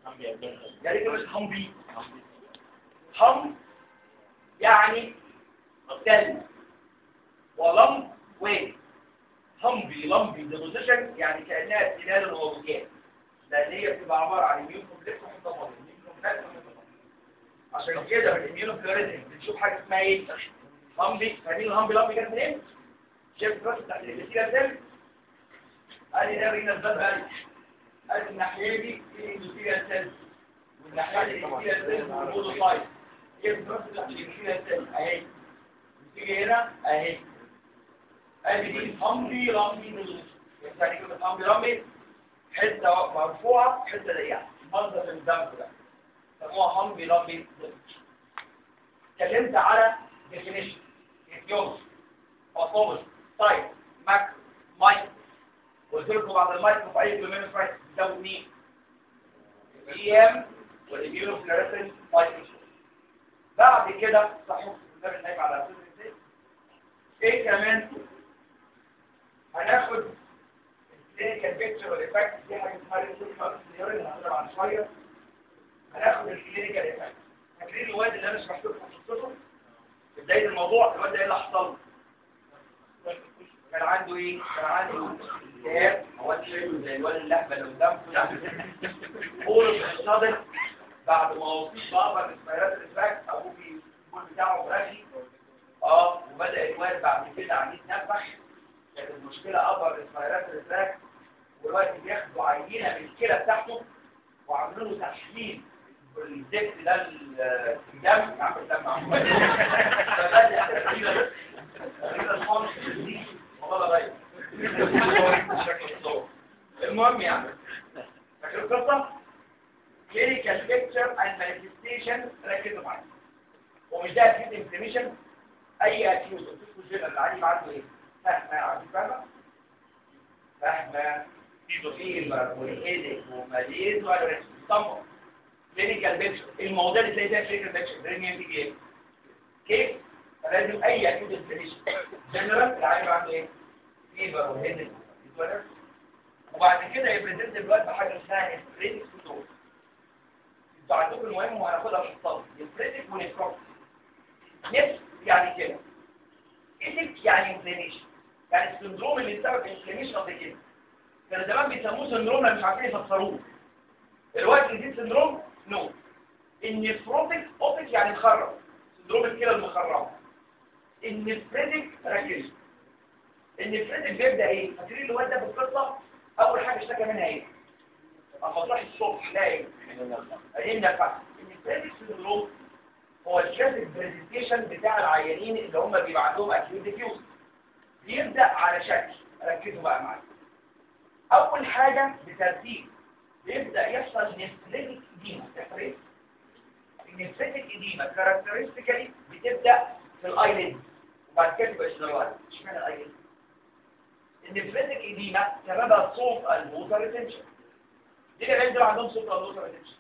يعني كلمة همبي هم يعني تل ولم وين همبي لمبي ديبوزيشن يعني كأنها تلال الغوجات لأن هي بتبقى عبارة عن اميون كومبلكس ومنتظر اميون كومبلكس ومنتظر عشان كده في الاميون فلوريزم بنشوف حاجة اسمها ايه همبي فاهمين الهمبي لمبي جت منين؟ شايف الراس بتاعت الانفستيجا ازاي؟ ادي ده رينا الزاد بقى ادي الناحية دي في الانفستيجا سيلز والناحية دي الانفستيجا سيلز والمودوسايت شايف الراس بتاعت الانفستيجا سيلز اهي تيجي هنا اهي ادي دي همبي لمبي يعني كلمة همبي لمبي حتة مرفوعة حتة ضيقة مصدر الدم ده سموها همبي لمبي اتكلمت على definition يوم أطول طيب ماك مايك قلت لكم بعد المايك في أي كلمة فرايس بتزود مين؟ اي ام والاميونو فلوريسنس مايكروسكوب بعد كده صحيح النبي النايم على اساس ازاي ايه كمان هناخد الكلينيكال بيكتشر والافكت دي حاجه اسمها ريسيرش ثيوري اللي هنقرا عن شويه هناخد الكلينيكال افكت فاكرين الواد اللي انا شرحت لكم قصته في بدايه الموضوع الواد ده ايه اللي حصل له كان عنده ايه كان عنده التهاب مواد شايفه زي الواد اللهبه اللي قدامكم فول الصدر بعد ما وصيت بابا بالسبيرات الفراك ابوه في الفول بتاعه فراشي اه وبدا الواد بعد كده عم يتنفخ كانت المشكله ابر السبيرات الفراك والواد بياخدوا عينه من الكلى بتاعته وعملوا له تحليل الزفت ده الدم يا عم الدم عم فبدا تقريبا تقريبا الخمس دي والله غير شكل الصوت المهم يعني فاكر القصه clinical picture and manifestation ركزوا معايا ومش ده اكيد انفلاميشن اي اكيوز بتدخل جنرال اللي عندي عنده ايه فاهمه عارفين فاهمه فاهمه فيبر والهيدك وماليز وعلى طمع كلينيكال بيكتشر المواضيع اللي تلاقي فيها كلينيكال بيكتشر ده مين تيجي ايه كيف لازم اي اكيوز انفلاميشن جنرال العيان عنده ايه فيبر وهيدك وبعد كده يبريزنت الوقت بحاجه اسمها نفريتك سندروم انتوا عندكم المهم وهناخدها في الصف نفريتك ونفروتك نفس يعني كده ايتك يعني انفلاميشن يعني السندروم اللي بسبب انفلاميشن قبل كده كانوا زمان بيسموه سندروم لما مش عارفين يفسروه دلوقتي جديد سندروم نو النفروتك اوتك يعني مخرب سندروم الكلى المخربه النفريتك ركز النفريتك بيبدا ايه فاكرين الواد ده في القصه اول حاجه اشتكى منها ايه اما تروح الصبح لاقي قايلنا فعلا النفريتك سندروم هو الكلاسيك برزنتيشن بتاع العيانين اللي هم بيبقى عندهم اكيوت ديفيوز بيبدا على شكل ركزوا بقى معايا اول حاجه بترتيب بيبدا يحصل نفريتك اديما تفريق النفريتك اديما كاركترستيكالي بتبدا في الايليد وبعد كده تبقى جنرال اشمعنى الايليد النفريتك اديما سببها صوت الووتر ريتنشن دي اللي بيبدا عندهم صوت الووتر ريتنشن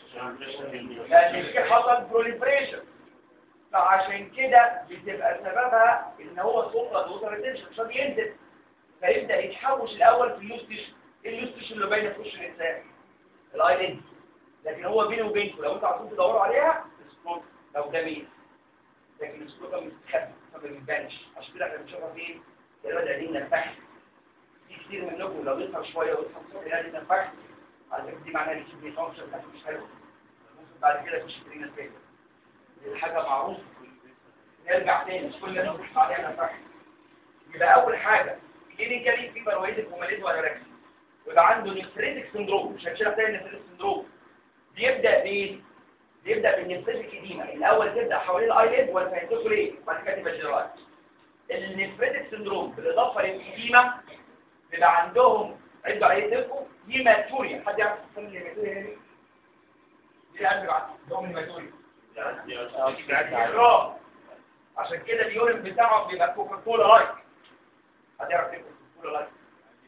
لان في حصل بروليفريشن فعشان كده بتبقى سببها ان هو صوت الووتر ريتنشن عشان ينزل فيبدا يتحوش الاول في اليوستيش اليوستيش اللي باينه في وش الانسان الايليد لكن هو بيني وبينكم لو انتوا عايزين تدوروا عليها السكوت لو جميل لكن السكوت ده مستخبي فما بيبانش عشان كده احنا بنشوفها فين الواد قاعدين نفخ في كتير منكم لو يسهر شويه ويسهر الصبح يلاقي نفخ على فكره دي معناها ان في فانكشن بتاعته مش حلو ممكن بعد كده يخش في رينا تاني دي حاجه معروفه نرجع تاني مش كل الناس بتحط عليها نفخ يبقى اول حاجه كلينيكالي في برويدك وماليز وانوركسيا ويبقى عنده نفريتك سندروم مش هنشيلها تاني نفريتك سندروم بيبدا بايه بيبدا بالنفريتك اديما الاول تبدا حوالين الايليد والفانتوكو ليه بعد كده تبقى جنرال النفريتك سندروم بالاضافه للاديما بيبقى عندهم عدوا عليه تلكم هيماتوريا حد يعرف تفهم الهيماتوريا هنا دي اللي قبل بعد عندهم هيماتوريا الراب عشان كده اليورين بتاعه بيبقى كوكا كولا لايك حد يعرف يكتب كوكا كولا لايك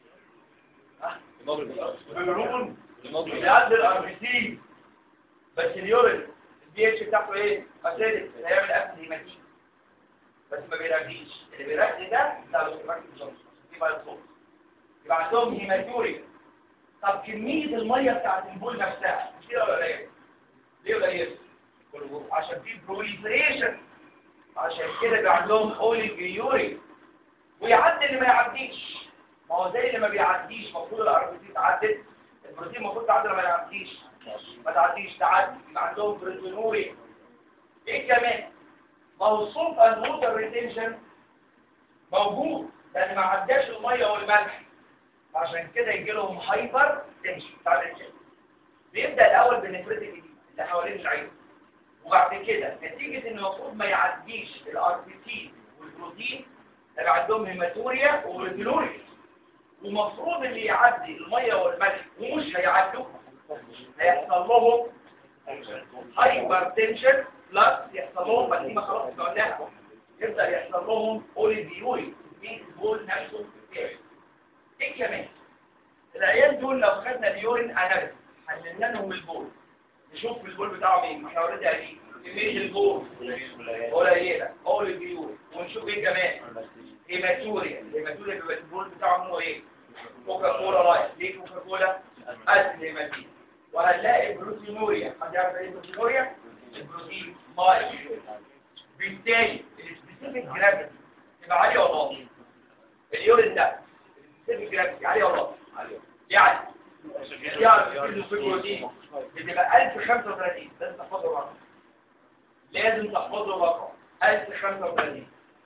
بالرون بيعدي الار بي سي بس اليورين البي اتش بتاعته ايه؟ اسيدك هيعمل قفل هيماتيك بس ما بيرجيش اللي بيرجي ده بتاع الاوتوماتيك جونسون دي بقى الصوت يبقى عندهم هيماتوريا طب كمية المية بتاعت البول نفسها مش كتير ولا قليل ليه قليل عشان في بروليفريشن عشان كده بيبقى عندهم اوليفيوري ويعدي اللي ما يعديش ما هو زي اللي ما بيعديش المفروض الار بي سي تعدي البروتين المفروض تعدي ولا ما يعديش ما تعديش تعدي يبقى عندهم بروتينوري ايه كمان ما هو الصوت اند ووتر ريتنشن موجود لان ما عداش الميه والملح عشان كده يجي لهم هايبر تنشن بتاع الانسان بيبدا الاول بالنفريتك اللي حوالين العين وبعد كده نتيجه ان المفروض ما يعديش الار بي سي والبروتين يبقى عندهم هيماتوريا وبروتينوريا ومفروض اللي يعدي الميه والملح ومش هيعدوا هيحصل لهم هايبر تنشن بلس يحصل لهم بس دي ما خلاص قلناها يبدا يحصل لهم اوليفيوري مين البول نفسه بتاعي ايه كمان العيال دول لو خدنا اليورين اناليسيس حللنا لهم البول نشوف البول بتاعهم ايه ما احنا اوريدي قايلين كميه البول قليله اوليفيوري ونشوف ايه كمان هيماتوريا الهيماتوريا بيبقى البول بتاعهم هو ايه كوكا كولا رايت ليه كوكا كولا اسيد هيماتين وهنلاقي بروتينوريا حد يعرف ايه بروتينوريا البروتين ماي بالتالي السبيسيفيك جرافيتي يبقى عاليه ولا واطيه اليورين ده السبيسيفيك جرافيتي عاليه ولا واطيه يعني يعني البروتين بتبقى 1035 لازم تحفظوا الرقم لازم تحفظوا الرقم 1035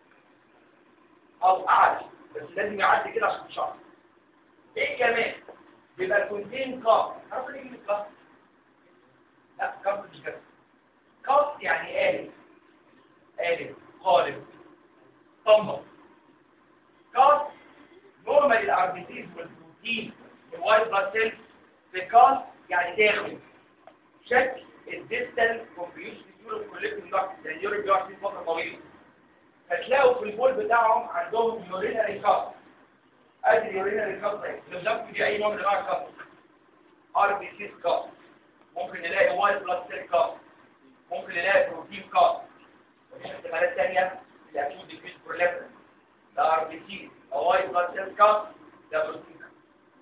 او اعلى بس لازم يعدي كده عشان تشرح ايه كمان بيبقى الكونتين كاب عارف ليه كلمه كاب لا كاب مش كده كاب يعني آلف آلف قالب طمر كاب نورمال الار بي سيز والبروتين والوايت بلاد سيلز في كاب يعني داخل شكل الديستال كومبيوشن يورو كوليكتيف داكت يعني يورو بيقعد فيه فتره طويله هتلاقوا في البول بتاعهم عندهم يورينري كاب ادي اليورينري كاب ده بالظبط دي اي نوع من انواع الكاب ار بي سي كاب ممكن نلاقي وايت بلاد سيل كاب ممكن نلاقي بروتين كاب وفي احتمالات ثانيه الاكيوت ديفيوز بروليفرين ده ار بي سي او وايت بلاد سيل كاب ده بروتين كاب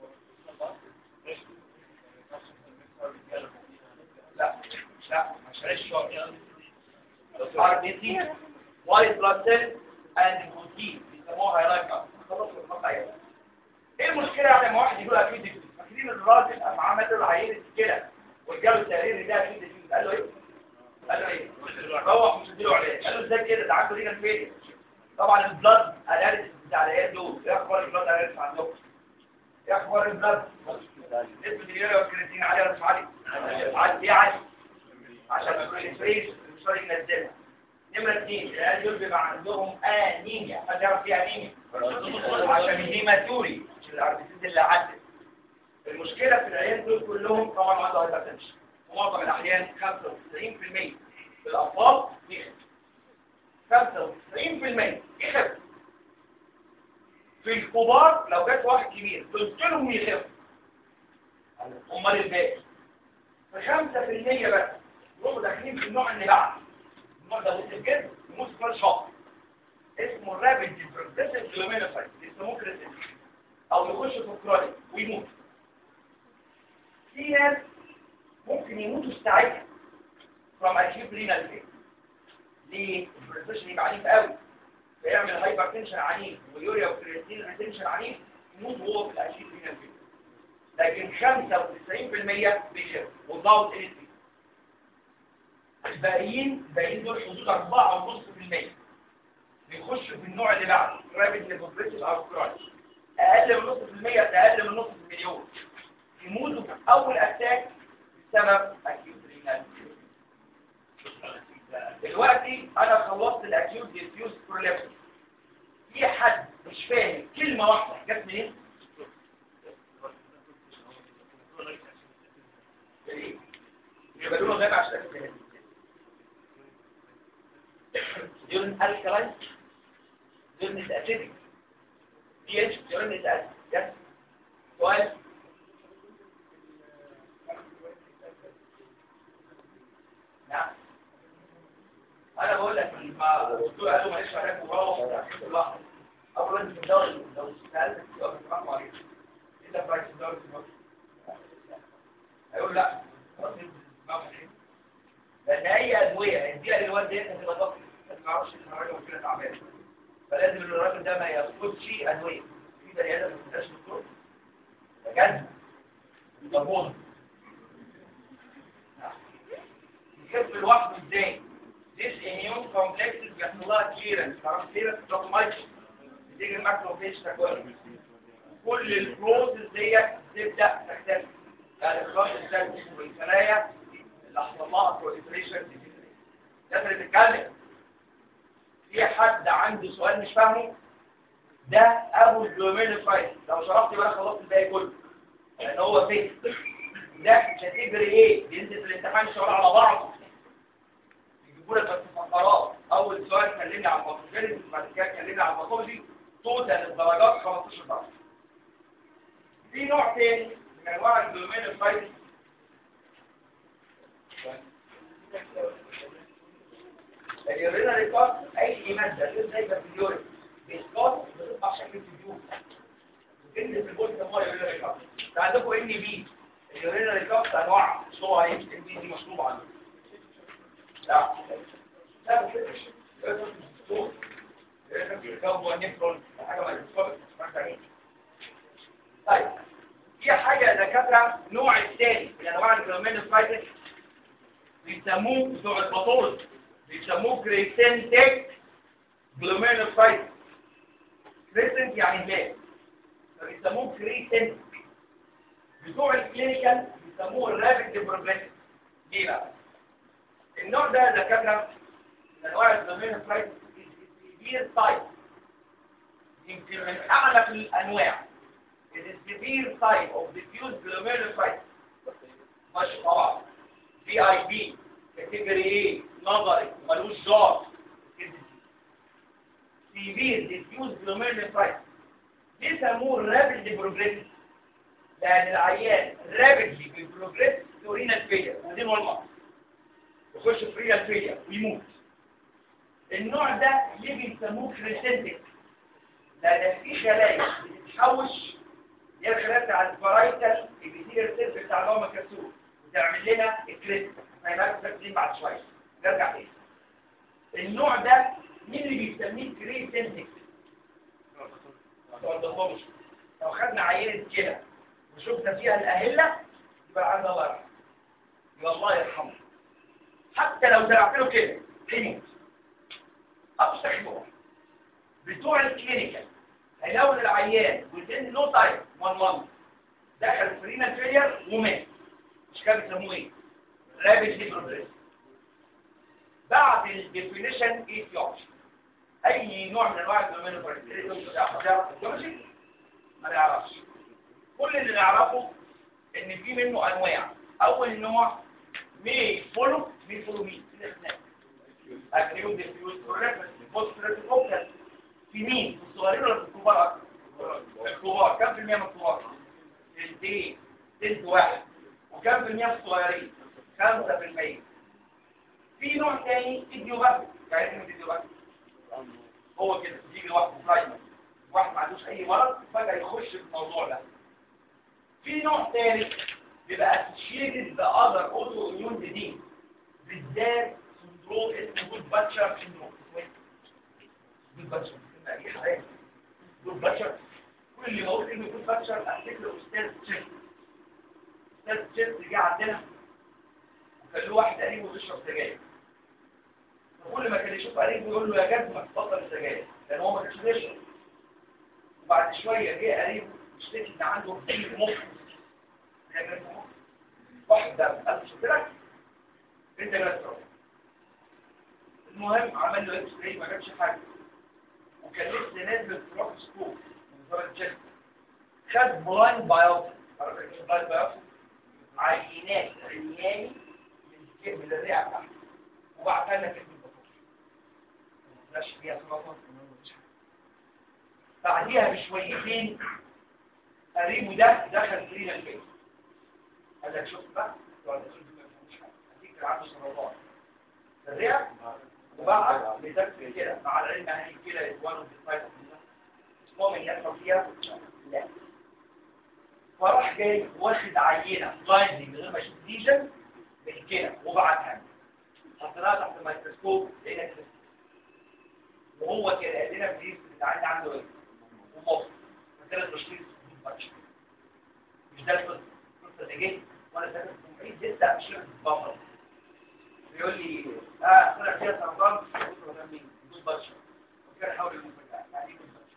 لا لا مش عايز شويه ار بي سي وايت بلاد سيل اند بروتين بيسموها هيرايكا خلاص الخطأ ايه المشكله يعني لما واحد يقول اكيد ديفيوز فاكرين الراجل اما عمل له عينه كده وجاله التقرير ده اكيد ديفيوز قال له ايه قال له ايه روح مش اديله عليه قال له ازاي كده ده عنده رينال فيلير طبعا البلاد اناليسيس بتاع العيال دول ايه اخبار البلاد اناليسيس عندهم ايه اخبار البلاد نسبه اليوريا والكرياتين عاليه ولا مش عاليه عاليه ايه عاليه عشان الكوليسترول مش راضي ينزلها نمرة اثنين العيال دول بيبقى عندهم انيميا حد يعرف ايه انيميا عشان الهيماتوري عشان الاربيسيس اللي عدت المشكلة في العيال دول كلهم طبعا عنده هايبرتنشن ومعظم الأحيان 95% في الأطفال يخف 95% يخف في الكبار لو جت واحد كبير قلت لهم يخف امال الباقي في 5% بس يروحوا داخلين في النوع اللي بعد النوع ده وصل جدا يموت في خلال شهر اسمه رابيد بروجريسيف جلومينوسايت يسموه كريتين او يخش في الكرونيك ويموت في ناس ممكن يموتوا ساعتها from acute renal failure ليه؟ البريسيشن يبقى عنيف قوي فيعمل هايبر تنشن عنيف ويوريا وكرياتين ريتنشن عنيف يموت وهو في الاكيوت رينال فيلير لكن 95% بيخف والضغط ال الباقيين الباقيين دول حدود 4.5% بيخشوا في النوع اللي بعده رابيد ليبوبريتيف او كرونيك اقل من نص في المية اقل من نص في المليون يموتوا في اول اتاك بسبب اكيوت رينال دلوقتي انا خلصت الاكيوت ديفيوز بروليبس في حد مش فاهم كلمه واحده جت منين ليه يبقى له غير عشان تفهم يورين الكلاين يورين اسيدك دي اتش يورين اسيد يس سؤال نعم انا بقول لك ما الدكتور قال له معلش عليك وروح لوحدك اول انت في الدوري لو سالت تبقى بتفهم عليك الا برايس الدوري في مصر هيقول لا تفاصيل اسمها ايه لان اي ادويه هيديها للواد ديت هتبقى ضغط ما يعرفش ان الراجل كده تعبان فلازم الراجل ده ما ياخدش ادويه في بني ادم ما بيبقاش دكتور بجد مضمون يخف لوحده ازاي this immune complexes بيحصل لها كليرنس تعرف كليرنس اوتوماتيك بتيجي الماكروفيج تكون كل البروسيس ديت تبدا تختفي يعني اخراج السيل من الخلايا اللي حصل لها بروليفريشن ده اللي بتتكلم في حد عنده سؤال مش فاهمه ده ابو الجلوميريفايت لو شرحت بقى خلصت الباقي كله لان هو فين ده كاتيجوري ايه بينزل في الامتحان الشغل على بعض يجيبوا لك بس فقرات اول سؤال كلمني عن الباثوجينيز بعد كده كلمني عن الباثولوجي توتال الدرجات 15 درجه في نوع تاني من انواع الجلوميريفايت اليورينا ريكارد اي ماده غير زي في اليورين بيسقط بتطلع شكل الفيديو ان في البول سموها يورينا ريكارد عندكم ان بي اليورينا ريكارد انواع مشروع ايه ان بي دي مشروع عنه لا لا طيب في حاجه يا دكاتره النوع الثاني من انواع الجلوميريفايتس بيسموه بتوع الباثولوجي بيسموه كريسنتك جلوميرولوسايت كريسنت يعني هلال فبيسموه كريسنت بتوع الكلينيكال بيسموه الرابيد بروجريسيف ليه بقى؟ النوع ده دكاتره من انواع الجلوميرولوسايت سيفير تايب يمكن من اعلى في الانواع السيفير تايب اوف ديفيوز جلوميرولوسايت ماشي طبعا في اي بي كاتيجوري ايه نظري ملوش جار سيفير ديفيوز جلوميرولوسايت بيسموه الرابيد بروجريسيف لان العيان رابيدلي بيبروجريس تورينال فيلير ودي نورمال يخش في ريال فيلير ويموت النوع ده ليه بيسموه كريسنتك لان في خلايا بتتحوش هي الخلايا بتاع الفرايتال البيتير سيرف بتاع النوم الكسور وتعمل لنا الكريست هيبقى فاكرين بعد شويه نرجع تاني النوع ده مين اللي بيسميه كريسنتك لو خدنا عينه كده وشفنا فيها الاهله يبقى عند الله يرحمه يبقى الله يرحمه حتى لو زرعت له كده هيموت ابسط بتوع الكلينيكال هيلاقوا العيان within نو تايم 1 month دخل فرينا فيلير ومات مش كده بيسموه ايه؟ رابيد بروجريس بعد الديفينيشن ايتيولوجي اي نوع من انواع الجلوميرولوجي ما نعرفش كل اللي نعرفه ان في منه انواع اول نوع مي فولو مي فولو مين اكريوم ديفيوز كوركت بوست ريتوكال في مين في الصغيرين ولا في الكبار اكتر الكبار كم في المية من الكبار تلتين تلت واحد وكم في المية من الصغيرين خمسة في المية في نوع تاني فيديوباتي يعني ايه فيديوباتي هو كده يجي واحد برايمر واحد ما عندوش اي مرض فجأة يخش في الموضوع ده في نوع ثالث بيبقى associated بأذر اوتو اميون ديزيز بالذات سندروم اسمه جود باتشر سندروم جود باتشر اي حاجه جود باتشر كل اللي بقول انه جود باتشر افتكر استاذ تشيست استاذ تشيست جه عندنا وكان له واحد قريبه بيشرب سجاير فكل ما كان يشوف قريبه يقول له يا جد ما تبطل السجاير لان هو ما كانش بيشرب وبعد شويه جه قريبه اشتكي ان عنده ضيق مخ واحد ده قال شفت لك انت لا تروح المهم عمل له اكس راي ما جابش حاجه وكان لسه نازل في روح سكوب من وزاره الجسم خد بلايند بايوبسي عارف ايه بلايند بايوبسي عينات عياني من كيف من الرئه بتاعته وبعتها لنا كيف البطاطا ما طلعش فيها سرطان بعديها بشويتين قريبه ده دخل فينا البيت قال لك شوف بقى ولا تقول ما فهمش حاجه هديك عنده سرطان الرئه وبعد بتكفي كده مع العلم ان كده يتوانوا في الفايت اسمهم ان يحصل فيها لا فراح جاي واخد عينه بلايندي من غير ما يشوف ليجن كده وبعتها لنا. حطيناها تحت الميكروسكوب لقينا كده وهو كده قال لنا في بتاعنا عنده ايه ومصر فكده تشخيص مباشر. مش ده القصه القصه دي جه وانا ساكت في المعيد لسه مش بفضل بيقول لي اه طلع فيها سرطان قلت له ده مين؟ بدون بشر وكده حاول المفاجاه يعني ايه بدون بشر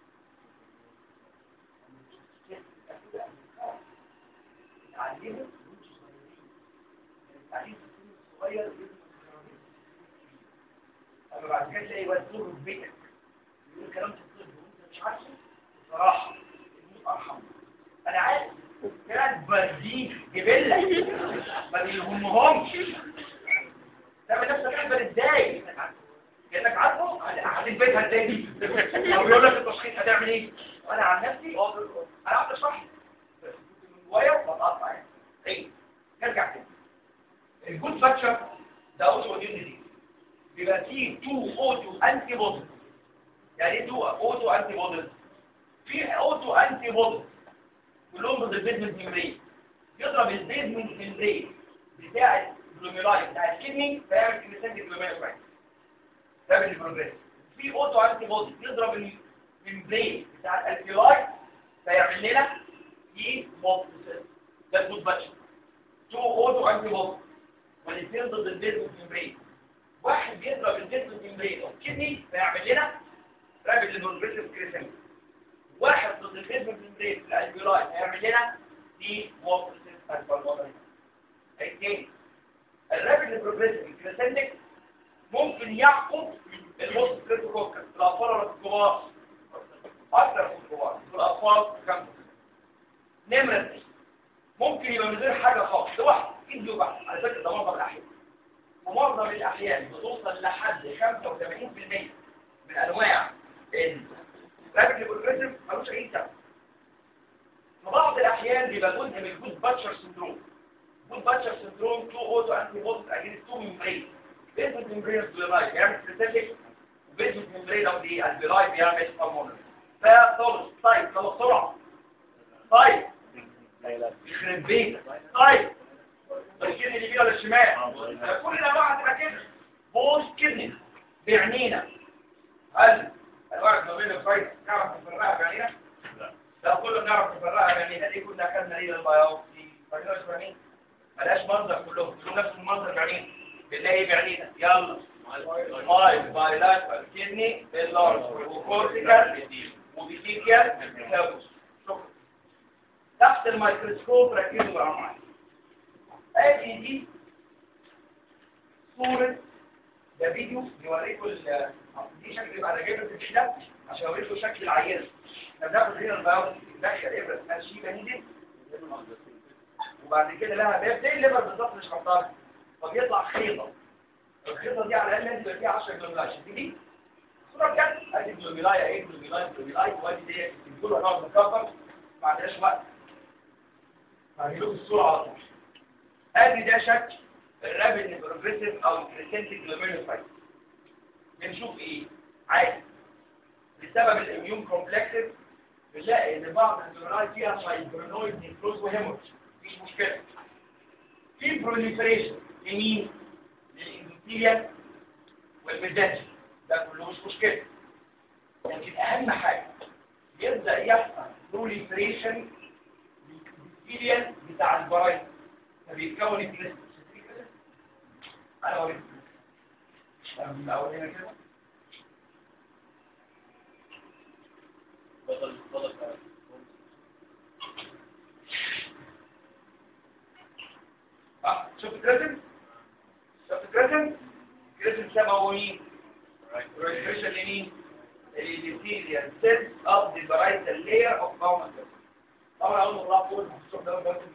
تعليمه التعليم في السن الصغير اما بعد كده تلاقي واد دور في بيتك يقول كلام في الطب وانت مش عارفه بصراحه الموت ارحم انا عارف كانت بديك جبله ما بيهمهمش تعمل نفسك احبل ازاي كانك عارفه قاعدين بيتها ازاي دي او يقول لك التشخيص هتعمل ايه وانا عن نفسي انا قعدت اشرح بس كنت من جوايا بتقطع يعني ايه نرجع تاني الجود فاكشر ده اوتو اميون ديزيز بيبقى فيه تو اوتو انتي بوديز يعني ايه تو اوتو انتي بوديز في اوتو انتي بوديز كلهم ضد البيزمنت ميمبرين يضرب البيزمنت ميمبرين بتاع الجلوميرولاي بتاع الكدني فيعمل كريسنت جلوميرولاي ده بالبروجريس في اوتو انتي بودي يضرب الممبرين بتاع الالفيولاي فيعمل لنا في موتوسيس ده الجود باتش تو اوتو انتي بودي والاثنين ضد البيزمنت ممبرين واحد بيضرب البيزمنت ممبرين اوف كدني فيعمل لنا رابيد بروجريسيف كريسنت واحد ضد البيزمنت ممبرين بتاع الالفيولاي فيعمل لنا في موتوسيس الفالمونري الثاني الرابيد بروجريسيف كريسنتك ممكن يعقب الوسط كريتوكوكس في الاطفال ولا في الكبار اكثر في الكبار في الاطفال خمسه نمره اثنين ممكن يبقى من غير حاجه خالص لوحده ايد يوجع على فكره ده معظم الاحيان ومعظم الاحيان بتوصل لحد 85% من انواع الرابيد بروجريسيف ملوش اي سبب في بعض الاحيان بيبقى جزء من الجود باتشر سندروم جود باتشر سندروم تو اوتو انتي بودز اجينست تو ممبرين بيزمنت ممبرين البيلاي بيعمل سيستاتيك وبيزمنت ممبرين او دي البيلاي بيعمل هرمونال فخلص طيب يلا بسرعه طيب يخرب بيتك طيب الكدني اليمين ولا الشمال كل الانواع هتبقى كده بوز كدني بيعنينا هل الورق ما بين الفايت نعرف نفرقها بعينينا؟ لا كله نعرف نفرقها بعينينا ليه كنا خدنا ليه البيوبسي فاكرين مش فاهمين ملهاش منظر كلهم كلهم نفس المنظر بعينينا بنلاقي بعينينا يلا ماي بايلات كدني اللارج وكورتيكال وبيتيكال شكرا تحت الميكروسكوب ركزوا بقى معايا ادي دي صورة ده فيديو بيوريكم ال دي شكل يبقى انا جايب الفيديو ده عشان اوريكم شكل العينه احنا بناخد هنا البياض ندخل ابره اسمها شيبه نيدل وبعد كده لها باب زي الليفر بالظبط مش خطاها فبيطلع خيطه الخيطه دي على الاقل لازم يبقى فيها 10 جلوميلاي شايفين دي صوره بجد ادي جلوميلاي ايه جلوميلاي جلوميلاي وادي دي بتقولوا هنقعد نكبر ما عندناش وقت هجيب الصوره على طول ادي ده شكل الرابد بروجريسيف او الكريسنتيك جلوميرولاي بنشوف ايه عادي بسبب الاميون كومبلكسز بنلاقي ان بعض الجلوميرولاي فيها فايبرينويد نيكروز وهيمورج مفيش مشكله في بروليفريشن لمين للاندوثيليا والميزانجي ده كله مش مشكله لكن اهم حاجه يبدا يحصل بروليفريشن للاندوثيليا بتاع البرايت فبيتكون الكريستال انا اوريك من الاول هنا كده بطل بطل اه شفت كريستال شفت كريستال كريستال سببه مين ريفريشن لمين الانثيليال سيلز اوف ذا برايتال لاير اوف باومنت طبعا اول ما طلعت فوق الشوف ده ده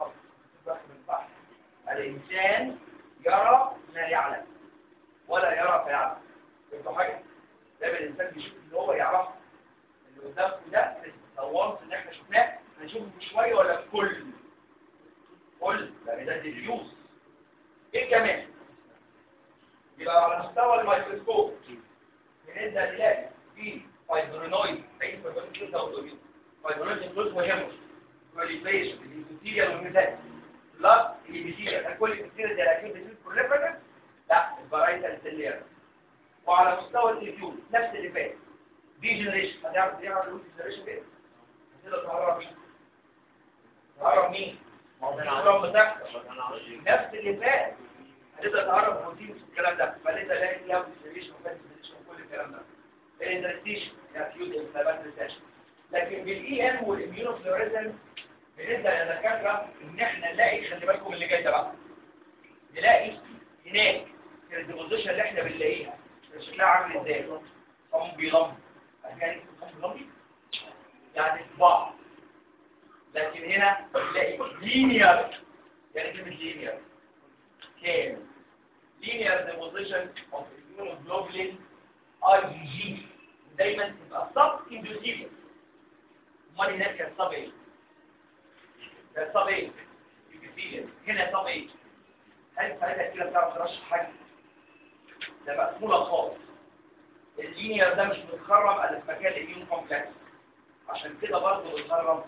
الانسان يرى ما يعلم ولا يرى فيعلم يبقى حاجه ده الانسان بيشوف اللي هو يعرفه اللي قدامكم ده الصوانس اللي احنا شفناه هنشوفه شويه ولا كل كل يعني ده ديفيوز ايه كمان يبقى على مستوى الميكروسكوب بنبدا نلاقي في فايبرينويد اي فايبرينويد او فايبرينويد انكلوز وهيموس بروليفريشن الانتيريال والميزان بلس الابيثيليا كل الابيثيليا دي الاكيد دي بروليفريتيف لا الفرايتال سيلير وعلى مستوى التيوب نفس اللي فات ديجنريشن هتعرف دي على الديجنريشن ايه كده تهرب تهرب مين ما هو النظام بتاعك نفس اللي فات هتبدا تعرف بروتين في الكلام ده فلسه لاقي فيها ديجنريشن وفاتيشن وكل الكلام ده الانترستيشن اكيوت انفلاماتوري لكن بالاي ام والاميونوفلوريزم بالنسبه للدكاتره ان احنا نلاقي خلي بالكم اللي جاي ده بقى نلاقي هناك في الديبوزيشن اللي احنا بنلاقيها شكلها عامل ازاي صم بيلم يعني صم بيلم يعني صباع لكن هنا نلاقي لينير يعني كلمه لينير كام لينير ديبوزيشن اوف immunoglobulin اي جي جي دايما تبقى سب اندوثيليوم امال هناك كان سب ايه كان سب ايه اندوثيليوم هنا سب ايه هل ساعتها كده بتعرف ترشح حاجه ده مقفوله خالص اللينير ده مش متخرم الا في مكان الاميون كومبلكس عشان كده برضه بيتخرم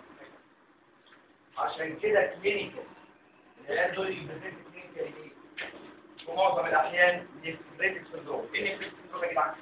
عشان كده كلينيكال العيال دول يبقى كلينيكال ايه في معظم الاحيان نفريتك سندروم ايه نفريتك سندروم يا جدعان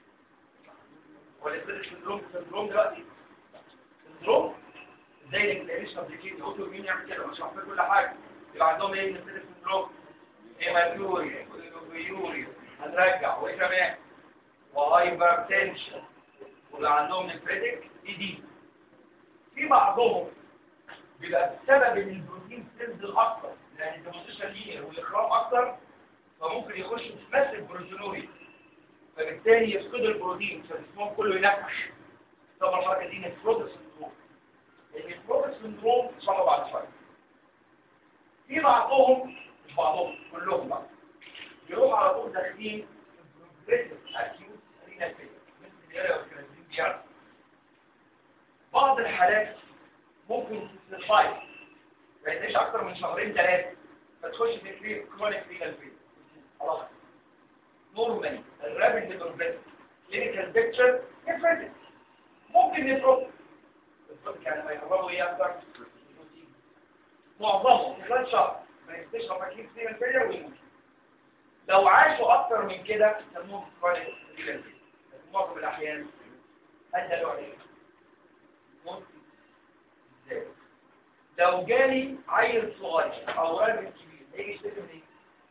هو نفريتك سندروم سندروم دلوقتي سندروم ازاي الانفلاميشن ابليكيت اوتو مين يعمل كده مش عارفين كل حاجه يبقى عندهم ايه نفريتك سندروم هيماتوريا يوريا هنرجع وايه كمان وهايبر تنشن واللي عندهم نفريتك دي دي في بعضهم بيبقى بسبب ان البروتين تنزل اكتر لان الديبوزيشن لينير والاخرام اكتر فممكن يخش في ماسك بروتينوري فبالتالي يفقد البروتين فالجسم كله ينفخ طبعا الحركه دي نفروز سندروم النفروز سندروم ان شاء الله بعد شويه في بعضهم مش بعضهم كلهم بقى يروح على طول داخلين بروجريسيف اكيوت رينال فيلير مثل اليارا والكرازين بيعرف بعض الحالات ممكن تسلفاي ما يديش اكتر من شهرين ثلاثه فتخش في كرونيك رينال فيلير خلاص نورمالي الرابد بروجريسيف كلينيكال بيكتشر ديفرنت ممكن نترك الطب يعني ما يقربوا ايه اكتر معظمهم في خلال شهر ما يستشرب اكيد رينال فيلير ويموت لو عاشوا اكتر من كده يسموهم كرونيك رينال فيلير في معظم الاحيان هذا له علاج موت ازاي لو جالي عيل صغير او راجل كبير هيجي يشتكي من ايه؟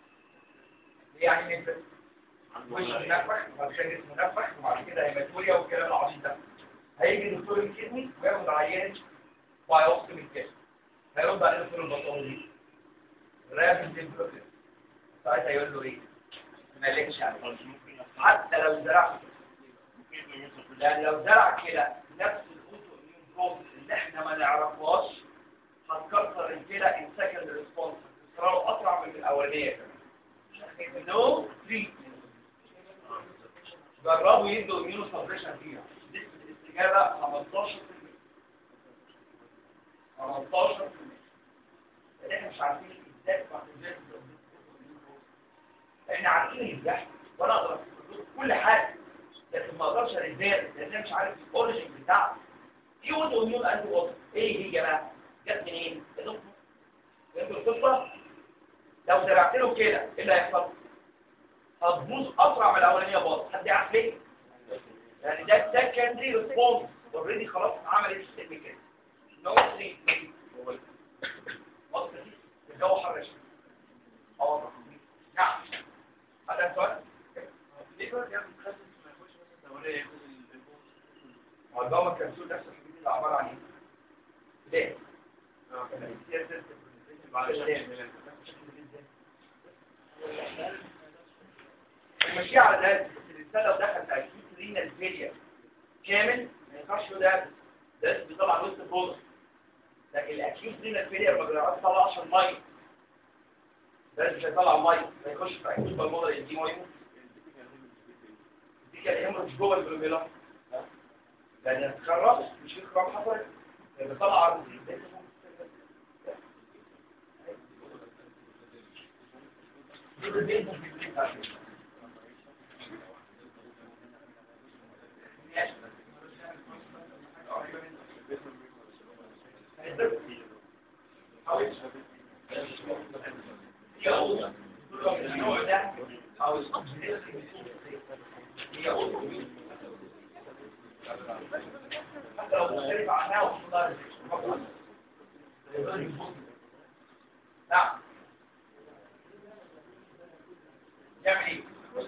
يعني من وش منفخ وبعد كده جسمه منفخ وبعد كده هيماتوريا والكلام العبيط ده هيجي دكتور الكدني وياخد عينه بايوبسي من الكدني هيرد عليه دكتور الباثولوجي رابد ديبلوكيت ساعتها يقول له ايه؟ ما لكش عليه حتى لو زرعت لان لو زرع كده نفس الاوتو اميون بروسس اللي احنا ما نعرفهاش هتكسر الكلى ان سكند ريسبونس تكسره اسرع من الاولانيه كمان نو تريتمنت جربوا يدوا اميونو سبريشن فيها نسبه الاستجابه 15% 15% لان احنا مش عارفين ازاي ازاي احنا عارفين ازاي وانا اقدر أقول كل حاجه لكن ما اقدرش ازاي لان انا مش عارف الاوريجن بتاعه في اوتو اميون انتي بودي ايه هي بقى جت منين يا دكتور فهمتوا القصه لو زرعت له كده ايه اللي هيحصل هتبوظ اسرع من الاولانيه باظ حد يعرف ليه يعني ده سكندري ريسبونس اوريدي خلاص عملت السلم كده نو تريتمنت بص الجو حر شويه اه نعم هذا سؤال ليه بقى ياخد خمس ما يخش مثلا دوريه ياخد هو الجو الكبسول نفس الحديد اللي عباره عن ايه؟ ليه؟ المشي على ذلك الانسان لو دخل في اكيد رينال فيلير كامل ما ينفعش ده ده بيطلع وسط البوز لكن الاكيوت رينال فيلير ما بيعرفش يطلعش الميه ده مش هيطلع ميه ما يخش في اكيوت بالموضوع يدي ميه دي كان هيمرج جوه الجلوميرا لان اتخرج مش في خرام حصلت بيطلع عرض يقول النوع ده او هي أوتو حتى لو مختلف عنها وفي نعم يعمل ايه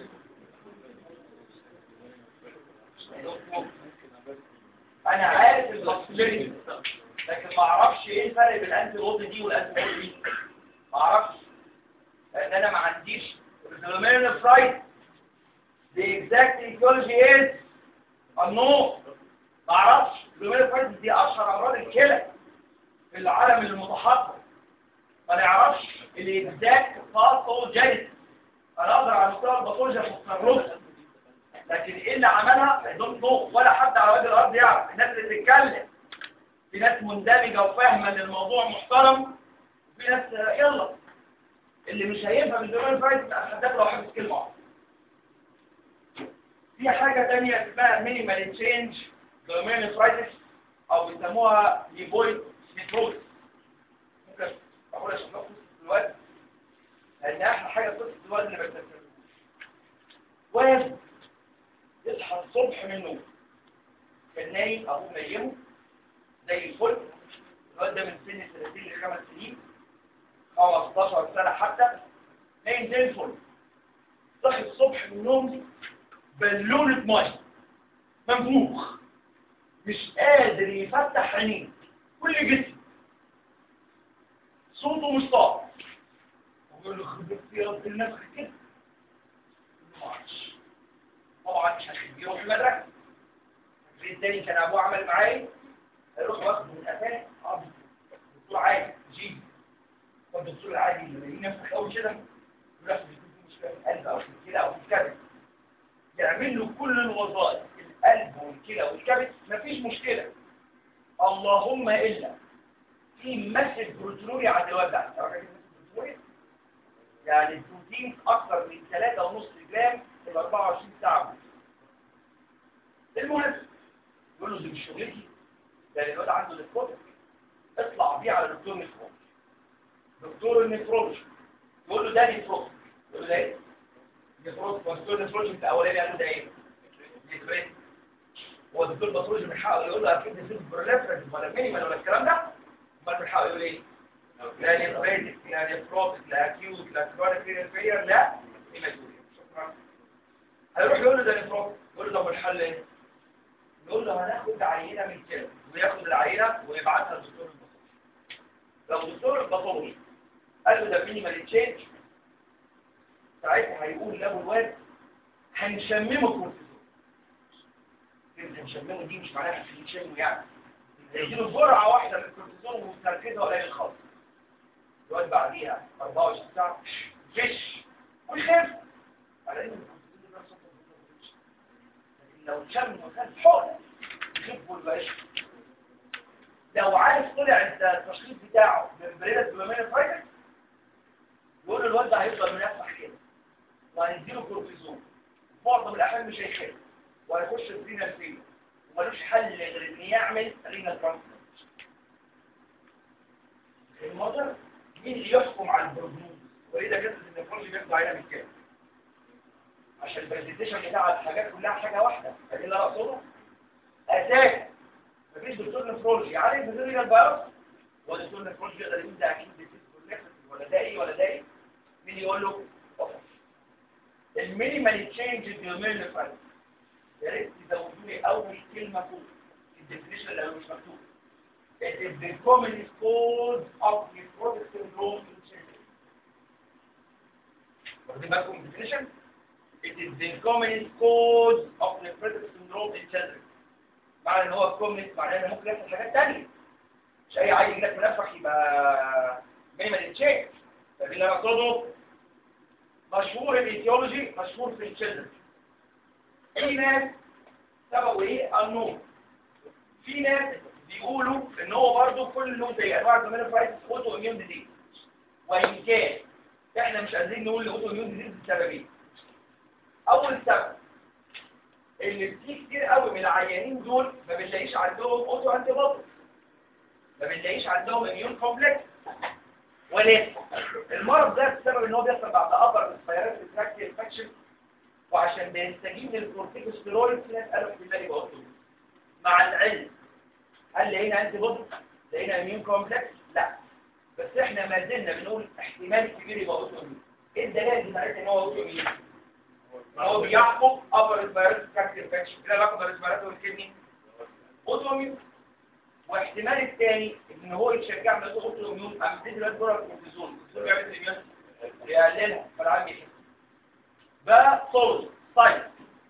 انا عارف البكتيريا لكن ما اعرفش ايه الفرق بين الانتي بودي دي والانتي بودي دي ما اعرفش لان انا ما عنديش الفرايد the exact etiology is unknown ما اعرفش الفرايد دي اشهر امراض الكلى في العالم المتحضر ما نعرفش الاكزاكت باثوجينيس انا اقدر على مستوى الباثولوجيا افسر لكن ايه اللي عملها دونت نو ولا حد على وجه الارض يعرف الناس اللي بتتكلم في ناس مندمجه وفاهمه ان الموضوع محترم وفي ناس يلا اللي مش هيفهم الدومين فايت هداك لو حافظ كلمه واحده في حاجه ثانيه اسمها مينيمال تشينج دومين فايتس او بيسموها ليبويد نيتروز ممكن اقول عشان ناخد دلوقتي لان احلى حاجه قصه الوقت اللي بتذكرها واحد يصحى الصبح من النوم كان نايم ابوه نيمه زي الفل الواد ده من سن سنتين لخمس سنين 15 سنه حتى نايم زي الفل صحي الصبح من النوم بالونه ميه منفوخ مش قادر يفتح عينيه كل جسم صوته مش طالع ويقول له خبرت يا رب الناس كده ما اعرفش طبعا مش هخليه يروح المدرسه التاني كان ابوه عمل معايا هيروح واخد من قفاه اه الدكتور عادي جيب فالدكتور العادي اللي يلاقيه نفسك قوي كده يروح يكون في مشكله في القلب او في الكلى او في الكبد يعمل له كل الوظائف القلب والكلى والكبد مفيش مشكله اللهم الا في مسج بروتينوريا عند الواد ده يعني البروتين اكثر من 3.5 جرام في 24 ساعه المهم يقول له دي مش شغلتي ده الواد عنده نفروتك اطلع بيه على دكتور نفرولوجي دكتور النفرولوجي يقول له ده نفروتك يقول له ده ايه نفروتك دكتور النفرولوجي الاولاني قال له ده ايه نفريتك هو الدكتور الباثولوجي من حقه يقول له اكيد دي بريفرنس ولا مينيمال ولا الكلام ده امال من حقه يقول ايه لا نفريتك لا نفروتك لا اكيوت لا كرونيك رينال فيلير لا هيماتوريا شكرا هيروح يقول له ده نفروتك يقول له طب الحل ايه يقول له هناخد عينه من كده وياخد العينه ويبعتها للدكتور الباثولوجي لو الدكتور الباثولوجي قال له ده مينيمال تشينج ساعتها هيقول له الواد هنشممه كورتيزون كلمه هنشممه دي مش معناها هنشممه يعني هيديله جرعه واحده من الكورتيزون وتركيزها قليل خالص الواد بعديها 24 ساعه فيش ويخف على ان الكورتيزون ده نفسه لو شم وكان حقن يخف والبقاش لو عارف طلع التشخيص بتاعه من بريدة بلومين فايتس يقول الواد ده هيفضل منفح كده وهنديله كورتيزون معظم الاحيان مش هيخف وهيخش في رينال فيل ومالوش حل غير ان يعمل رينال ترانسبلانت الموضوع مين اللي يحكم على البروجنوز وليه ده جسد النفرولوجي بياخد عينه من كده عشان البرزنتيشن بتاع الحاجات كلها حاجه واحده فدي اللي انا اقصده اساسا مفيش دكتور نفرولوجي عارف بزيريال بايوس هو دكتور نفرولوجي يقدر يقول ده اكيد ديسيس ولا ده ايه ولا ده ايه مين يقول له المينيمال تشينج الديومين فايل يا ريت تزودوا لي اول كلمه فوق الديفينيشن اللي مش مكتوب It is the common cause of nephrotic syndrome in children. واخدين بالكم من الديفينيشن؟ It is the common cause of nephrotic syndrome in children. معنى ان هو كومنت معناه ان ممكن يحصل حاجات تانية مش اي عيل يجيلك منفخ يبقى مينيمال تشيك فدي اللي انا اقصده مشهور الايتيولوجي مشهور في التشيلدرن في ناس سببوا ايه النوم في ناس بيقولوا ان هو برضه كله زي انواع المينوفايتس اوتو اميون ديزيز وان كان احنا مش قادرين نقول الاوتو اميون ديزيز بسببين اول سبب اللي في كتير قوي من العيانين دول ما بنلاقيش عندهم اوتو انتي بودي ما بنلاقيش عندهم اميون كومبلكس ولكن المرض ده بسبب ان هو بيحصل بعد ابر سبايرال تراكت انفكشن وعشان بيستجيب للكورتيكوستيرويد في ناس قالوا احتمال يبقى اوتوميون مع العلم هل لقينا انتي بودي لقينا اميون كومبلكس لا بس احنا ما زلنا بنقول احتمال كبير يبقى اوتوميون ايه الدلائل بتاعتنا ان هو اوتوميون هو بيعقب ابر سبايرال تراكت انفكشن كده علاقه بالسبايرال والكدني اوتوميون واحتمال الثاني ان هو يتشجع من الاوتوميون عم تدي له جرعه كورتيزون الكورتيزون بيعمل ايه يقللها فالعام يحس بقى صوت سايت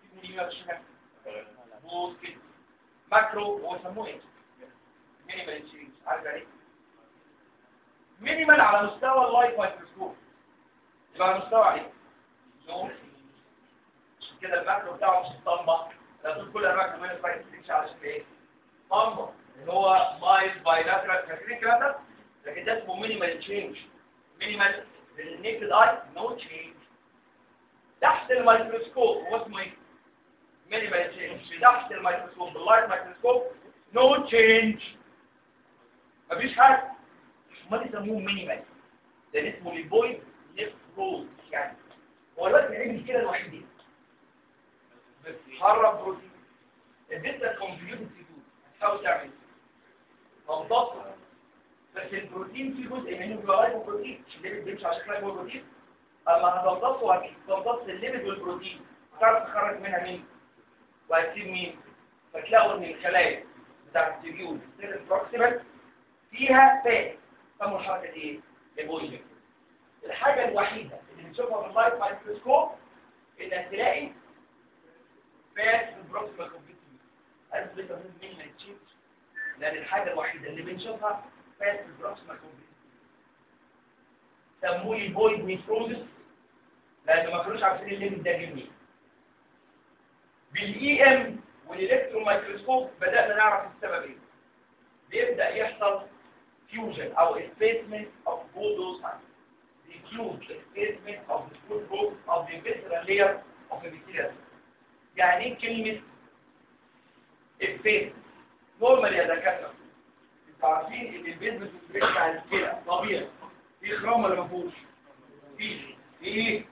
بوز كده ماكرو هو يسموه ايه مينيمال تشينج عارف يعني مينيمال على مستوى اللايت مايكروسكوب يبقى على مستوى عليه زون كده الماكرو بتاعه مش اسطمبه لا تقول كل انواع المينيمال سايت تمشي على شكل ايه اسطمبه اللي هو مايل بايلاترال فاكرين الكلام ده لكن ده اسمه مينيمال تشينج مينيمال بالنيكد اي نو تشينج تحت الميكروسكوب هو اسمه ايه مينيمال تشينج تحت الميكروسكوب باللايت ميكروسكوب نو تشينج مفيش حاجه امال يسموه مينيمال ده اسمه ليبويد نيفروز يعني هو الوقت بيعمل كده لوحده بس حرك بروتين اديتها كومبيوتر سيتوز هتحاول تعمل تنضف بس البروتين فيه جزء منه بيبقى لايبو بروتين الليبيد بيمشي على شكل لايبو بروتين اما هتنضفه هتنضف الليبيد والبروتين تعرف تخرج منها مين وهتسيب مين فتلاقوا ان الخلايا بتاعت التبيول السيل البروكسيمال فيها فات سموا الحركه دي ايه؟ ليبويزم الحاجه الوحيده اللي بنشوفها باللايت مايكروسكوب انك تلاقي فات في البروكسيمال كومبيوتر عارف ليه بنقول مين ما يتشيبش لان الحاجه الوحيده اللي بنشوفها فات في البروكسيمال كومبيوتر سموه البويد نيفروزس لان ما كانوش عارفين الليمت ده جه منين بالاي ام والالكترون مايكروسكوب بدانا نعرف السبب ايه بيبدا يحصل فيوجن او اسبيسمنت اوف بودوسايت include displacement of the food group of the visceral layer of the bacteria يعني ايه كلمه اسبيس نورمال يا دكاتره انتوا عارفين ان البيزمنت بتاع الكلى طبيعي في خرام ولا ما فيهوش في ايه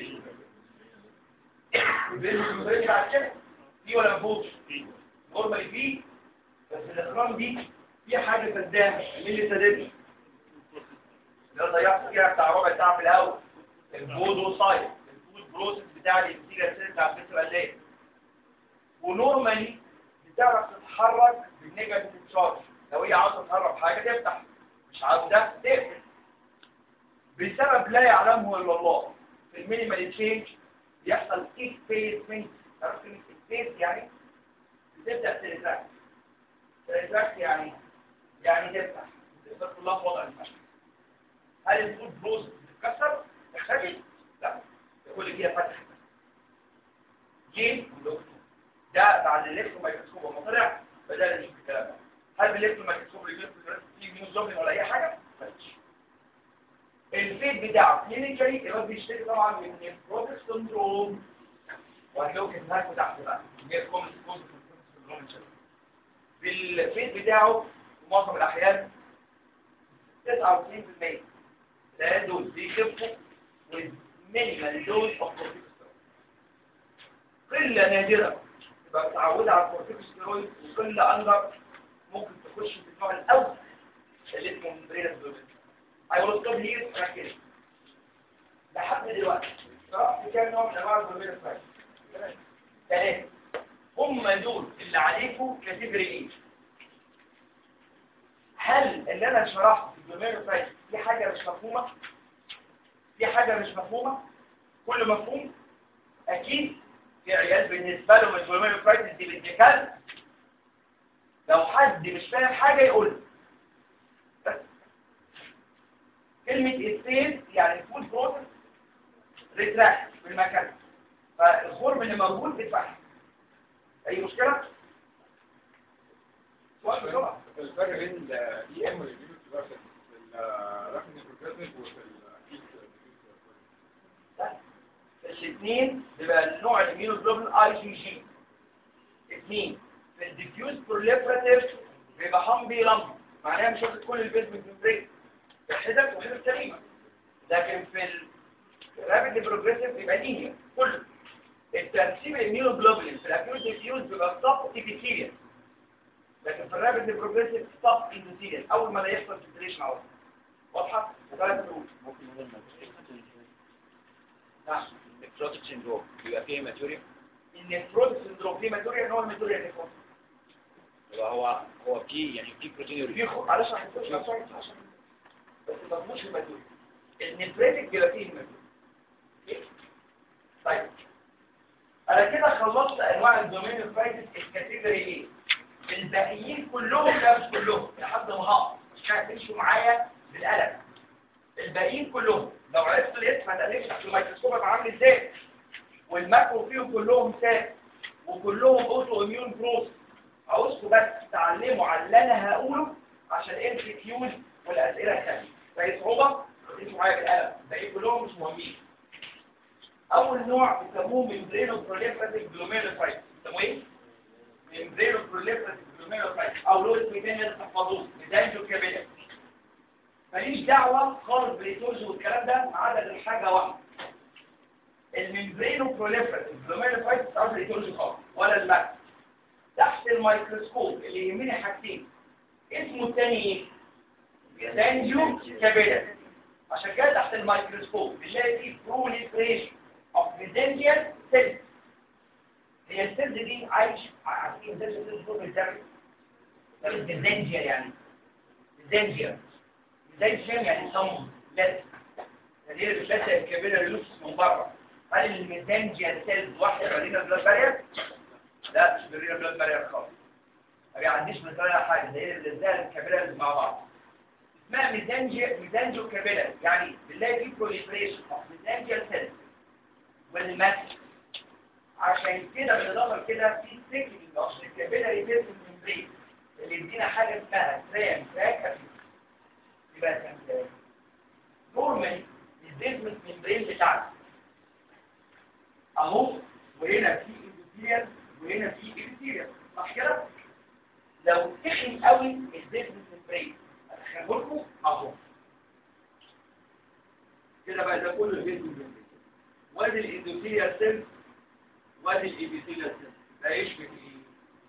البيزمنت بتاع الكلى في ولا ما فيهوش نورمال فيه بس الاخرام دي في حاجه سداها مين اللي سددها ده ضيعت فيها بتاع ربع ساعه في الاول البودوسايت الفود بروسيس بتاع الانتيجر سيل بتاع الفيتر الليل ونورمالي بتعرف تتحرك بالنيجاتيف تشارج لو هي عاوزه تهرب حاجه تفتح مش عاوزه تقفل بسبب لا يعلمه الا الله في المينيمال تشينج يحصل اسبيسمنت تعرف كلمه سبيس يعني بتبدا تريتراكت تريتراكت يعني يعني تفتح تقدر كلها في وضع المشي هل الفود بروز بتتكسر تختفي لا كل فيها فتح ليه ده بعد الالكترون مايكروسكوب لما طلع بدأنا نشوف الكلام ده هل بالالكترون مايكروسكوب اللي فيه ميوزوبين ولا اي حاجه مفيش الفيد بتاعه كلينيكالي الواد بيشتكي طبعا من البروتكس سندروم وهتلاقوا كتنهاك تحت بقى هي كومنت كومنت سندروم بالفيد بتاعه في معظم الاحيان 99% العيال دول بيخفوا والمينيمال دوز اوف كورتيكوستيرويد قله نادره تبقى متعوده على الكورتيكوستيرويد وقله اندر ممكن تخش في النوع الاول اللي اسمه ممبرينس دوز هيقول طب ليه ركز لحد دلوقتي شرحت كام نوع من انواع الممبرينس ثلاثه هم دول اللي عليكم كاتيجوري ايه هل اللي انا شرحته في الدومين فايت في حاجه مش مفهومه في حاجه مش مفهومه كل مفهوم اكيد في عيال بالنسبه لهم الدومين فايت دي بنت كلب لو حد مش فاهم حاجه يقول بس كلمه استيز يعني فود بروسس ريتراكت في المكان فالخرم اللي موجود بيتفتح اي مشكله سؤال بسرعه الفرق بين الاي ام والبيوت في الرقم البروجرامينج وفي الاثنين بيبقى النوع الاميونوجلوبين اي جي جي اثنين في الديفيوز بروليفراتيف بيبقى حمبي لمبي معناها مش واخد كل البيزمنت ممبرين الحتت وحتت سليمه لكن في الرابيد بروجريسيف بيبقى لينير كله الترسيب الاميونوجلوبولين في الاكيوت ديفيوز بيبقى ستوب ابيثيليال لكن في الرابيد بروجريسيف ستوب اندوثيليال اول ما لا يحصل فلتريشن على طول واضحه ثلاث شروط ممكن نقول ما نعم النكروتيك سيندروم بيبقى فيه ماتوريا النفروز سندروم في ماتوريا نوع الماتوريا نفروز يبقى هو هو فيه يعني فيه بروتين يوريا بيخرج معلش هنخش عشان عشان بس ما تفهموش الماتوريا النفريتك بيبقى فيه الماتوريا طيب انا كده خلصت انواع الدومين الفايتس الكاتيجوري ايه الباقيين كلهم لا مش كلهم لحد ما هقف مش هتمشوا معايا بالقلم الباقيين كلهم لو عرفت الاسم هتقلبش تحت الميكروسكوب هيبقى عامل ازاي والماكرو فيهم كلهم ثابت وكلهم اوتو اميون بروس عاوزكم بس تعلموا على اللي انا هقوله عشان ام سي كيوز والاسئله الثانيه فهي صعوبه تمشوا معايا بالقلم الباقيين كلهم مش مهمين اول نوع بيسموه ميمبرينو بروليفراتيف جلوميروسايت بيسموه ايه ميمبرينو بروليفراتيف جلوميروسايت او له اسم تاني تحفظوه ميزانجو كابيلا ماليش دعوه خالص بالإيتولوجي والكلام ده ما عدا غير حاجه واحده الممبرينو بروليفراتيف جلوميروسايت مش عارف الإيتولوجي خالص ولا الماكس تحت الميكروسكوب اللي يهمني حاجتين اسمه الثاني ايه ميزانجو كابيلا عشان كده تحت الميكروسكوب بنلاقي فيه بروليفريشن اوف ميزانجيال سيلز هي السيلز دي عايش عارفين ازاي السيلز دول بتعمل ميزانجيال يعني ميزانجيال زي الشام يعني صم لازم هذه اللي بتلزق الكابيلة اللوكس من بره هل الميزانجيال سيلز واحدة برينا بلاد بارير؟ لا مش برينا بلاد بارير خالص ما بيعديش من طريقة حاجة زي اللي بتلزق الكابيلة مع بعض اسمها ميزانجيا ميزانجيو كابيلة يعني بنلاقي فيه بروليفريشن اوف ميزانجيال سيلز والماس عشان كده بالاضافه لكده في سيكلينج اوف الكابيلة ريفيرس ممبرين اللي يدينا حاجه اسمها ترام تراك يبقى كان نورمال البيزمنت ممبرين بتاعنا اهو وهنا في اندوثيريال وهنا في اندوثيريال صح كده لو تخن قوي البيزمنت ممبرين هتخليه لكم اهو كده بقى ده كله البيزمنت ممبرين وادي الاندوثيريال سيل وادي الاندوثيريال سيل ده يشبه ايه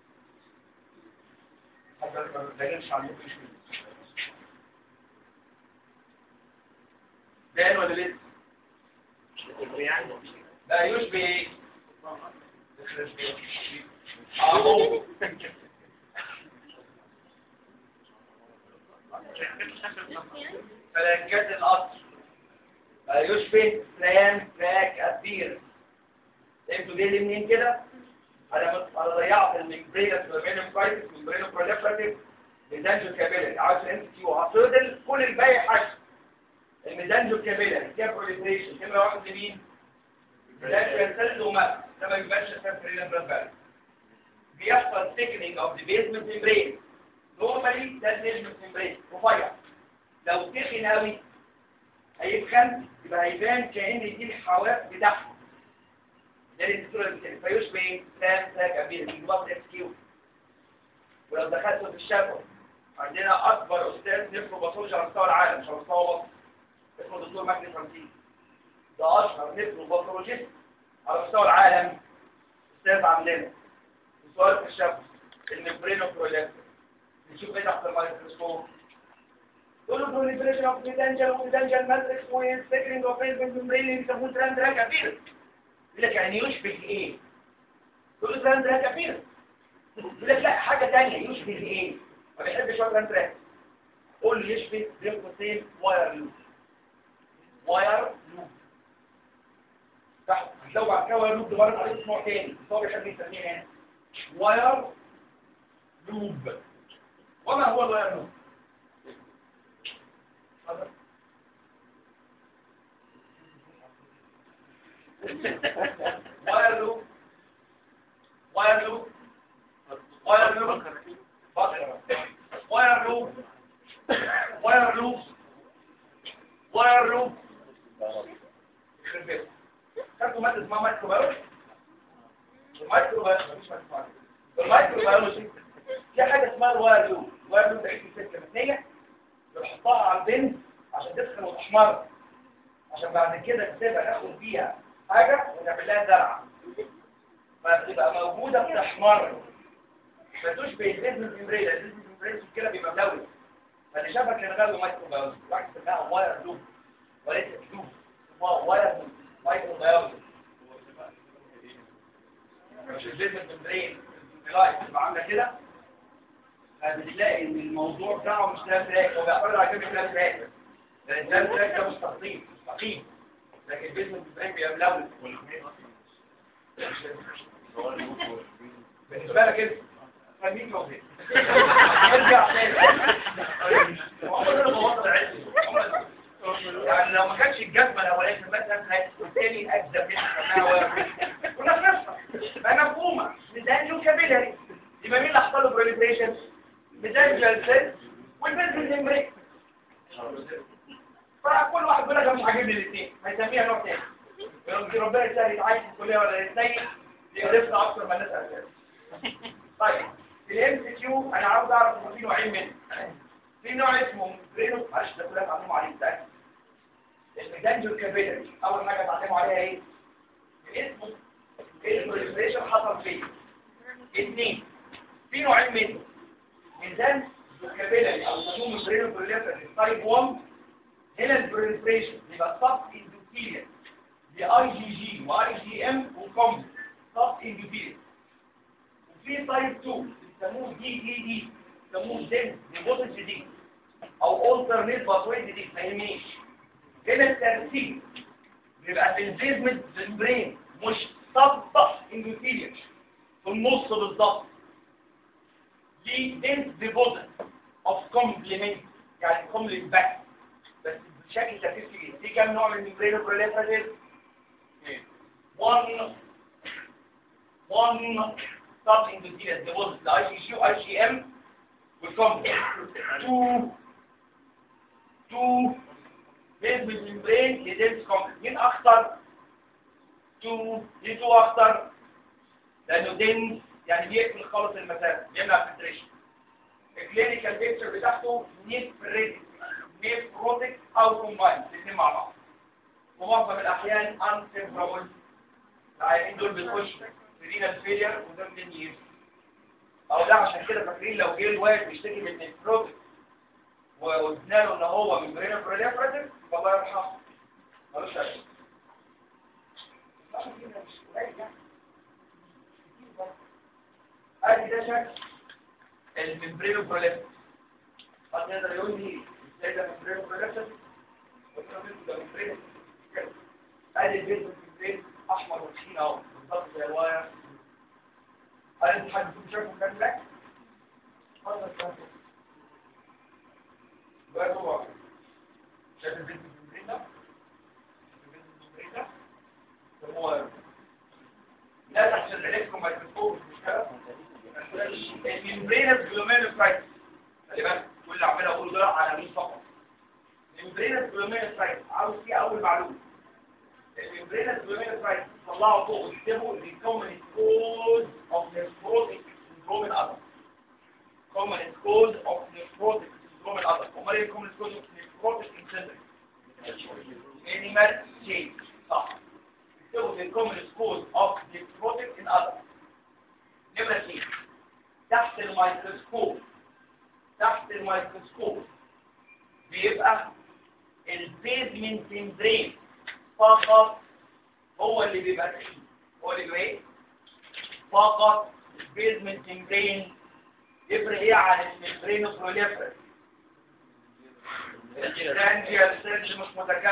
حتى ما بلاقيش عندكم يشبه بان ولا لسه لا يشبه ايه اهو فلانكات القطر لا يشبه تران تراك أبير انتوا جاي لي منين كده انا مت- انا ضيعت الممبرينس ممبرين كويس ممبرين بروليفراتيف ميزانجو كابيلاري عاوز انت كيو هتفضل كل الباقي حاجه الميزانجو كابيلاري فيها بروليفريشن نمره واحد لمين؟ ميزانجو سيلز ومات ده ما بيبانش اساسا في البلاد بيحصل thickening of the basement membrane normally ده البيزمنت ممبرين رفيع لو تخن قوي هيتخن يبقى هيبان كأن دي الحواف بتاعته ده الصورة اللي فيشبه ايه؟ سام ساك أبير بيجيبها اكس كيو ولو دخلتوا في الشفوي عندنا أكبر أستاذ نفروباثولوجي على مستوى العالم مش على مستوى مصر اسمه الدكتور مجدي فرانسيس ده أشهر نفروباثولوجيست على مستوى العالم أستاذ عندنا سؤال في الشفوي الممبرينو بروليفر نشوف ايه تحت الميكروسكوب تقول له proliferation of mesangial وميزانجيال ماتريكس وسكرينج اوف بيزمنت ممبرين يسموه تراند راك ابيرنس يقول لك يعني يشبه ايه؟ تقول له تراند راك ابيرنس يقول لك لا حاجه ثانيه يشبه ايه؟ ما بيحبش هو تراند راك قول له يشبه بين قوسين واير لوب واير لوب صح هتلاقوا بعد كده واير لوب ده برضه عليه اسمه تاني بس هو بيحب يسميه هنا واير لوب وما هو الواير لوب؟ اتفضل. واير لوب واير لوب واير لوب واير لوب واير لوب واير لوب يخرب بيتك. خدتوا مادة اسمها مايكروبيولوجي المايكروبيولوجي مش مايكروبيولوجي المايكروبيولوجي في حاجة اسمها الواير لوب الواير لوب ده اسم سلسلة متنية بنحطها على البنز عشان تسخن وتحمر عشان بعد كده تسيبها ناخد فيها حاجة ونعمل لها زرعة فتبقى موجودة بتحمر فتشبه البيزنس امبريلا البيزنس امبريلا كده بيبقى ملون فاللي شافها كان غاوي مايكرو بايوز واحد سماها واير لوب وليس لوب اسمها واير لوب مايكرو بايوز مش البيزنس امبريلا اللايت تبقى عاملة كده بتلاقي ان الموضوع بتاعه مش ثلاث تراك هو بيعترض على كلمه ثلاث تراك لان ثلاث تراك ده مستقيم مستقيم لكن البيزنس برين بيبقى ملون بالنسبه لك انت خليك موجود ارجع تاني عمر انا بوضع عندي يعني لو ما كانش الجزمه الاولانيه مثلا بالتالي اجزم منها كنا بنفهم فمفهومه ميزان له كابيلاري يبقى مين اللي حصل له بروليفريشن ميزان جلسات والبنزل نمري فكل واحد يقول لك مش عاجبني الاثنين هيسميها نوع تاني يقول ربنا يسهل يتعايش في الكليه ولا يتنيل يقرفنا اكتر ما الناس اساسا طيب الام سي كيو انا عاوز اعرف ان في نوعين منه في نوع اسمه برينو معلش ده كلها اتعلموا عليه ده الميزانجو كابيلاري اول حاجه اتعلموا عليها ايه اسمه البروليفريشن حصل فين اثنين في نوعين منه ميزان فوكابيلاري او سموم البرينو بروليفريشن تايب 1 هنا البروليفريشن يبقى سب اندوثيليال دي اي جي جي واي جي ام وكومب سب اندوثيليال وفي تايب 2 بيسموه دي دي دي بيسموه دين ديبوزيت دي او اولترنيت باثوي دي ما يهمنيش هنا الترتيب بيبقى في البيزمنت برين مش سب اندوثيليال في النص بالظبط دي دنس ديبوزيت اوف كومبلمنت يعني كومبلمنت باك بس بشكل تفكيري دي كام نوع من الممبرين بروليفريتيف 1 1 سب اندوثيليال ديبوزيت لاي جي جي واي جي ام والكومبلمنت 2 2 بيزمنت ممبرين لدنس كومبلمنت مين اخطر 2 دي 2 اخطر لانه دنس يعني بيقفل خالص المسافه بيمنع الفلتريشن الكلينيكال بيكتشر بتاعته نيفريتك نيفروتك او كومباين الاثنين مع بعض ومعظم الاحيان انسيمبرابل العيانين دول بيخش في رينال فيلير وده من يير او ده عشان كده فاكرين لو جه الواحد بيشتكي من نيفروتك وقلنا له ان هو من برينا بروليفراتيف فالله يرحمه ملوش علاج ادي ده شكل الممبرينو بروليفت حد يقدر يقول لي ازاي ده ممبرينو بروليفت ده ممبرينو ادي البيت الممبرين احمر وتخين اهو بالظبط زي الواير هل انت حد فيكم شافه كان لك؟ اتفضل شافه بقى هو شايف البيت الممبرين ده؟ البيت الممبرين ده؟ هو لا تحسن عليكم ميكروسكوب مش كده؟ الممبرينس جلوميرولايتس خلي بالك كل اللي عمال اقوله ده على مين فقط الممبرينس جلوميرولايتس عاوز فيه اول معلومه الممبرينس جلوميرولايتس طلعوا فوق وكتبوا the common cause of nephrotic syndrome in adults common cause of nephrotic syndrome in adults امال ايه common cause of nephrotic in children animal change صح كتبوا the common cause of nephrotic in adults نمرة اثنين تحت الميكروسكوب تحت الميكروسكوب بيبقى البيزمنت ممبرين فقط هو اللي بيبقى تخين هو اللي بيبقى ايه فقط البيزمنت ممبرين يفرق ايه عن الممبرين بروليفر الجرانجيال سيلز مش متكامل